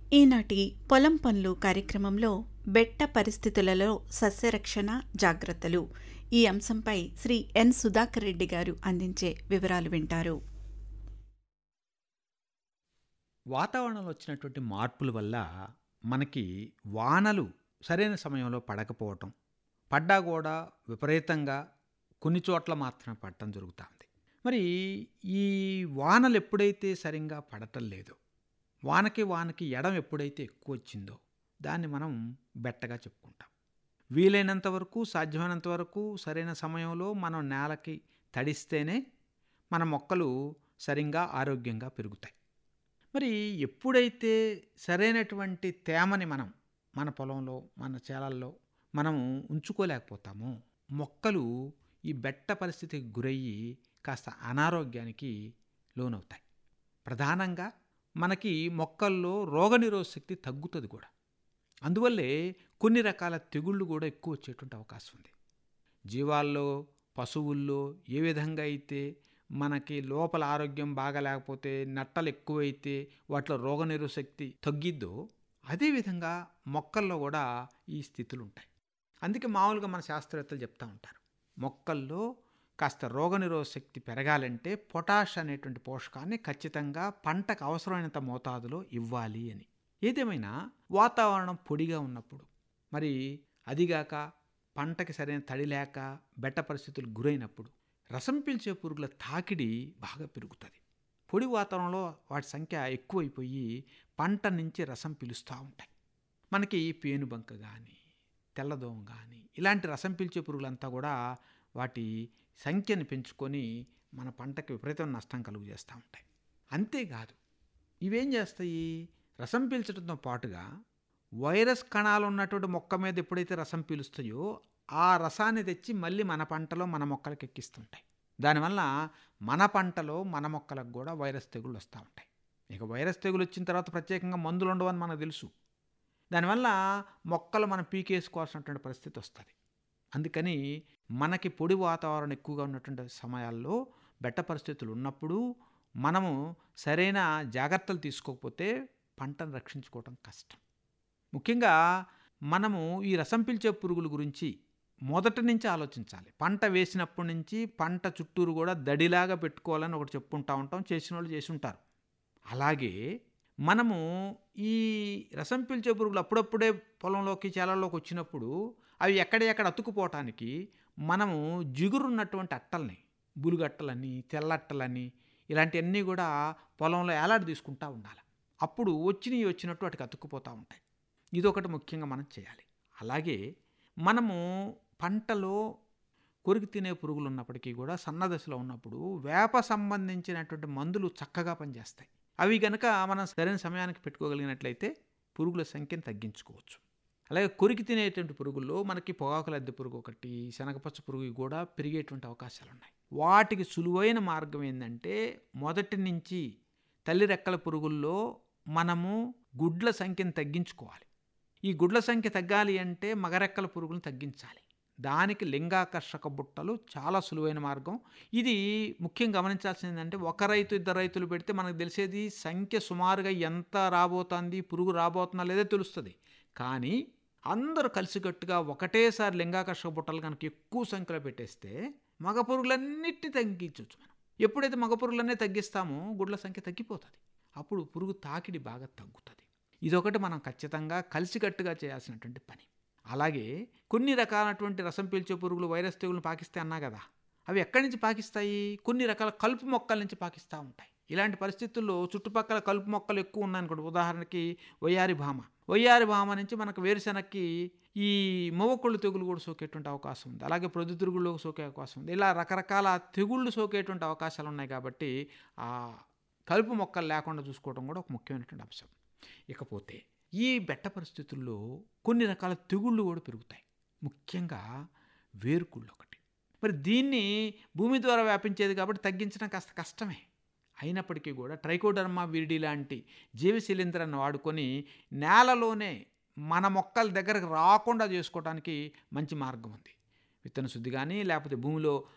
ఈనాటి పొలం పనులు కార్యక్రమంలో బెట్ట పరిస్థితులలో సస్యరక్షణ జాగ్రత్తలు ఈ అంశంపై శ్రీ ఎన్ సుధాకర్ రెడ్డి గారు అందించే వివరాలు వింటారు వాతావరణంలో వచ్చినటువంటి మార్పుల వల్ల మనకి వానలు సరైన సమయంలో పడకపోవటం పడ్డా కూడా విపరీతంగా కొన్ని చోట్ల మాత్రమే పడటం జరుగుతుంది మరి ఈ వానలు ఎప్పుడైతే సరిగ్గా పడటం లేదో వానకి వానకి ఎడం ఎప్పుడైతే ఎక్కువ వచ్చిందో దాన్ని మనం బెట్టగా చెప్పుకుంటాం వీలైనంత వరకు సాధ్యమైనంత వరకు సరైన సమయంలో మనం నేలకి తడిస్తేనే మన మొక్కలు సరిగ్గా ఆరోగ్యంగా పెరుగుతాయి మరి ఎప్పుడైతే సరైనటువంటి తేమని మనం మన పొలంలో మన చేలల్లో మనము ఉంచుకోలేకపోతామో మొక్కలు ఈ బెట్ట పరిస్థితికి గురయ్యి కాస్త అనారోగ్యానికి లోనవుతాయి ప్రధానంగా మనకి మొక్కల్లో రోగనిరోధ శక్తి తగ్గుతుంది కూడా అందువల్లే కొన్ని రకాల తెగుళ్ళు కూడా ఎక్కువ వచ్చేటువంటి అవకాశం ఉంది జీవాల్లో పశువుల్లో ఏ విధంగా అయితే మనకి లోపల ఆరోగ్యం బాగా లేకపోతే నట్టలు ఎక్కువైతే వాటిలో రోగనిరోధ శక్తి తగ్గిద్దో అదేవిధంగా మొక్కల్లో కూడా ఈ స్థితులు ఉంటాయి అందుకే మామూలుగా మన శాస్త్రవేత్తలు చెప్తూ ఉంటారు మొక్కల్లో కాస్త రోగనిరోధ శక్తి పెరగాలంటే పొటాష్ అనేటువంటి పోషకాన్ని ఖచ్చితంగా పంటకు అవసరమైనంత మోతాదులో ఇవ్వాలి అని ఏదేమైనా వాతావరణం పొడిగా ఉన్నప్పుడు మరి అదిగాక పంటకి సరైన తడి లేక బెట్ట పరిస్థితులు గురైనప్పుడు రసం పీల్చే పురుగుల తాకిడి బాగా పెరుగుతుంది పొడి వాతావరణంలో వాటి సంఖ్య ఎక్కువైపోయి పంట నుంచి రసం పీలుస్తూ ఉంటాయి మనకి పేనుబంక కానీ తెల్లదోమ కానీ ఇలాంటి రసం పీల్చే పురుగులంతా కూడా వాటి సంఖ్యను పెంచుకొని మన పంటకి విపరీతమైన నష్టం కలుగు చేస్తూ ఉంటాయి అంతేకాదు ఇవేం చేస్తాయి రసం పీల్చడంతో పాటుగా వైరస్ కణాలు ఉన్నటువంటి మొక్క మీద ఎప్పుడైతే రసం పీలుస్తాయో ఆ రసాన్ని తెచ్చి మళ్ళీ మన పంటలో మన మొక్కలకు ఎక్కిస్తుంటాయి దానివల్ల మన పంటలో మన మొక్కలకు కూడా వైరస్ తెగుళ్ళు వస్తూ ఉంటాయి ఇక వైరస్ తెగులు వచ్చిన తర్వాత ప్రత్యేకంగా మందులు ఉండవని మనకు తెలుసు దానివల్ల మొక్కలు మనం పీకేసుకోవాల్సినటువంటి పరిస్థితి వస్తుంది అందుకని మనకి పొడి వాతావరణం ఎక్కువగా ఉన్నటువంటి సమయాల్లో బెట్ట పరిస్థితులు ఉన్నప్పుడు మనము సరైన జాగ్రత్తలు తీసుకోకపోతే పంటను రక్షించుకోవటం కష్టం ముఖ్యంగా మనము ఈ రసం పీల్చే పురుగుల గురించి మొదటి నుంచి ఆలోచించాలి పంట వేసినప్పటి నుంచి పంట చుట్టూరు కూడా దడిలాగా పెట్టుకోవాలని ఒకటి చెప్పుకుంటా ఉంటాం చేసిన వాళ్ళు చేసి ఉంటారు అలాగే మనము ఈ రసం పీల్చే పురుగులు అప్పుడప్పుడే పొలంలోకి చేలల్లోకి వచ్చినప్పుడు అవి ఎక్కడెక్కడ అతుకుపోవటానికి మనము జిగురున్నటువంటి అట్టల్ని బులుగట్టలని తెల్లట్టలని ఇలాంటివన్నీ కూడా పొలంలో ఏలాడి తీసుకుంటూ ఉండాలి అప్పుడు వచ్చినవి వచ్చినట్టు వాటికి అతుక్కుపోతూ ఉంటాయి ఇదొకటి ముఖ్యంగా మనం చేయాలి అలాగే మనము పంటలో కొరికి తినే పురుగులు ఉన్నప్పటికీ కూడా సన్నదశలో ఉన్నప్పుడు వేప సంబంధించినటువంటి మందులు చక్కగా పనిచేస్తాయి అవి గనక మనం సరైన సమయానికి పెట్టుకోగలిగినట్లయితే పురుగుల సంఖ్యను తగ్గించుకోవచ్చు అలాగే కొరికి తినేటువంటి పురుగుల్లో మనకి పొగాకు లద్దె పురుగు ఒకటి శనగపచ్చ పురుగు కూడా పెరిగేటువంటి అవకాశాలు ఉన్నాయి వాటికి సులువైన మార్గం ఏంటంటే మొదటి నుంచి తల్లి రెక్కల పురుగుల్లో మనము గుడ్ల సంఖ్యను తగ్గించుకోవాలి ఈ గుడ్ల సంఖ్య తగ్గాలి అంటే మగరెక్కల పురుగులను తగ్గించాలి దానికి లింగాకర్షక బుట్టలు చాలా సులువైన మార్గం ఇది ముఖ్యం గమనించాల్సింది ఏంటంటే ఒక రైతు ఇద్దరు రైతులు పెడితే మనకు తెలిసేది సంఖ్య సుమారుగా ఎంత రాబోతుంది పురుగు రాబోతుందా లేదో తెలుస్తుంది కానీ అందరూ కలిసికట్టుగా ఒకటేసారి లింగాకర్షక బుట్టలు కనుక ఎక్కువ సంఖ్యలో పెట్టేస్తే మగ పురుగులన్నిటిని తగ్గించవచ్చు మనం ఎప్పుడైతే మగ పురుగులన్నీ తగ్గిస్తామో గుడ్ల సంఖ్య తగ్గిపోతుంది అప్పుడు పురుగు తాకిడి బాగా తగ్గుతుంది ఇదొకటి మనం ఖచ్చితంగా కలిసికట్టుగా చేయాల్సినటువంటి పని అలాగే కొన్ని రకాలైనటువంటి రసం పీల్చే పురుగులు వైరస్ తెగులు పాకిస్తాయి అన్నా కదా అవి ఎక్కడి నుంచి పాకిస్తాయి కొన్ని రకాల కలుపు మొక్కల నుంచి పాకిస్తూ ఉంటాయి ఇలాంటి పరిస్థితుల్లో చుట్టుపక్కల కలుపు మొక్కలు ఎక్కువ ఉన్నాయనుకోండి ఉదాహరణకి వయ్యారి భామ వయ్యారి భామ నుంచి మనకు వేరుశెనక్కి ఈ మొవ్వకొళ్ళు తెగులు కూడా సోకేటువంటి అవకాశం ఉంది అలాగే ప్రొద్దుతిరుగుళ్ళు సోకే అవకాశం ఉంది ఇలా రకరకాల తెగుళ్ళు సోకేటువంటి అవకాశాలు ఉన్నాయి కాబట్టి ఆ కలుపు మొక్కలు లేకుండా చూసుకోవడం కూడా ఒక ముఖ్యమైనటువంటి అంశం ఇకపోతే ఈ బెట్ట పరిస్థితుల్లో కొన్ని రకాల తెగుళ్ళు కూడా పెరుగుతాయి ముఖ్యంగా వేరుకుళ్ళు ఒకటి మరి దీన్ని భూమి ద్వారా వ్యాపించేది కాబట్టి తగ్గించడం కాస్త కష్టమే అయినప్పటికీ కూడా ట్రైకోడర్మా విరిడి లాంటి జీవశిలీంధ్రాన్ని వాడుకొని నేలలోనే మన మొక్కల దగ్గరకు రాకుండా చేసుకోవడానికి మంచి మార్గం ఉంది విత్తన శుద్ధి కానీ లేకపోతే భూమిలో